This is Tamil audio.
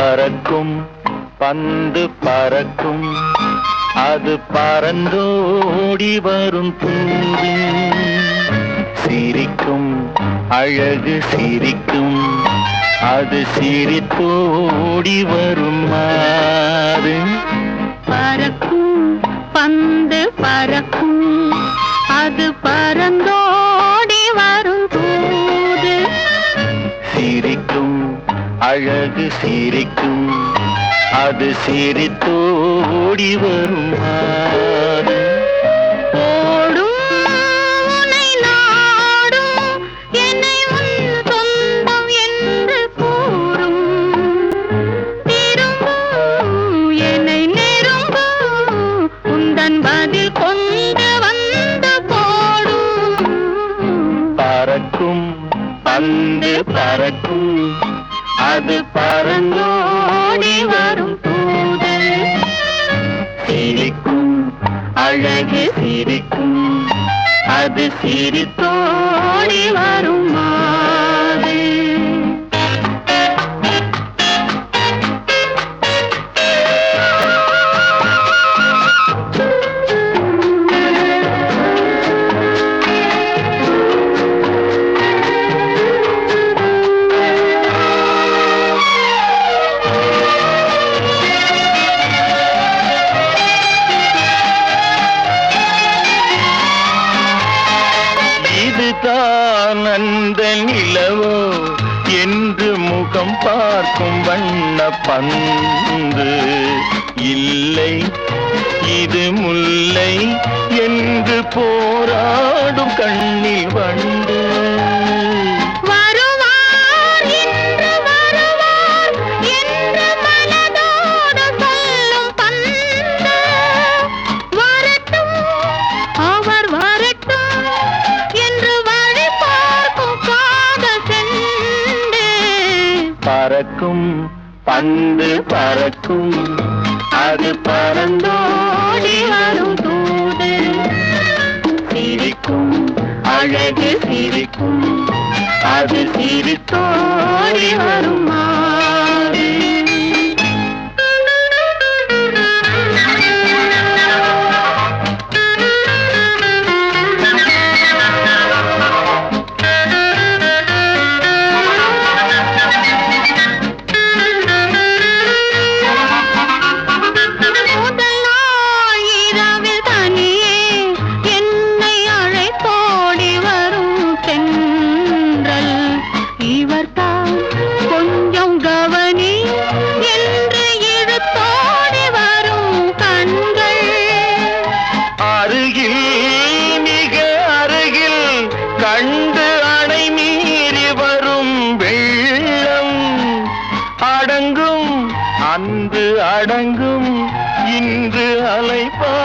பறக்கும் பந்து பறக்கும் அது பறந்தோடி வரும் தூது சிரிக்கும் அழகு சிரிக்கும் அது சிரித்தோடி வரும் மாறு பறக்கும் பந்து பறக்கும் அது பறந்தோடி வரும் தூது சிரிக்கும் அழகு சிரிக்கும் அது சிரித்தோடி வரும் மாறு ஓடும் உன்னை நாடும் என்னை உன் சொந்தம் என்று கூறும் திரும்பும் என்னை நெருங்கும் உந்தன் பதில் கொண்டு வந்து போடும் பறக்கும் பந்து பறக்கும் அது பறந்தோடி வரும் தூது சிரிக்கும் அழகு சிரிக்கும் அது சிரித்தோடி வரும் மாது இதுதான் அந்த நிலவோ என்று முகம் பார்க்கும் வண்ண பந்து இல்லை இது முல்லை என்று போராடும் கண்ணில் வண்டு வருவார் இன்று வருவார் என்று மனதோடு சொல்லும் பந்து வரட்டும் அவர் வரட்டும் என்று வழி பார்க்கும் காதல் சென்று பறக்கும் பந்து பறக்கும் அது பறந்தோடி வரும் தூது சிரிக்கும் அழகு சிரிக்கும் அது சிரித்தோடி வரும் மாறு முதல் நாள் இரவில் தனியே என்னை அழைத்தோடி வரும் தென்றல் இவர்தான் கொஞ்சம் கவனி என்று இழுத்தோடி வரும் கண்கள் அருகில் மிக அருகில் கண்டு அணை மீறி வரும் வெள்ளம் அடங்கும் அன்று அடங்கும் இன்று அலை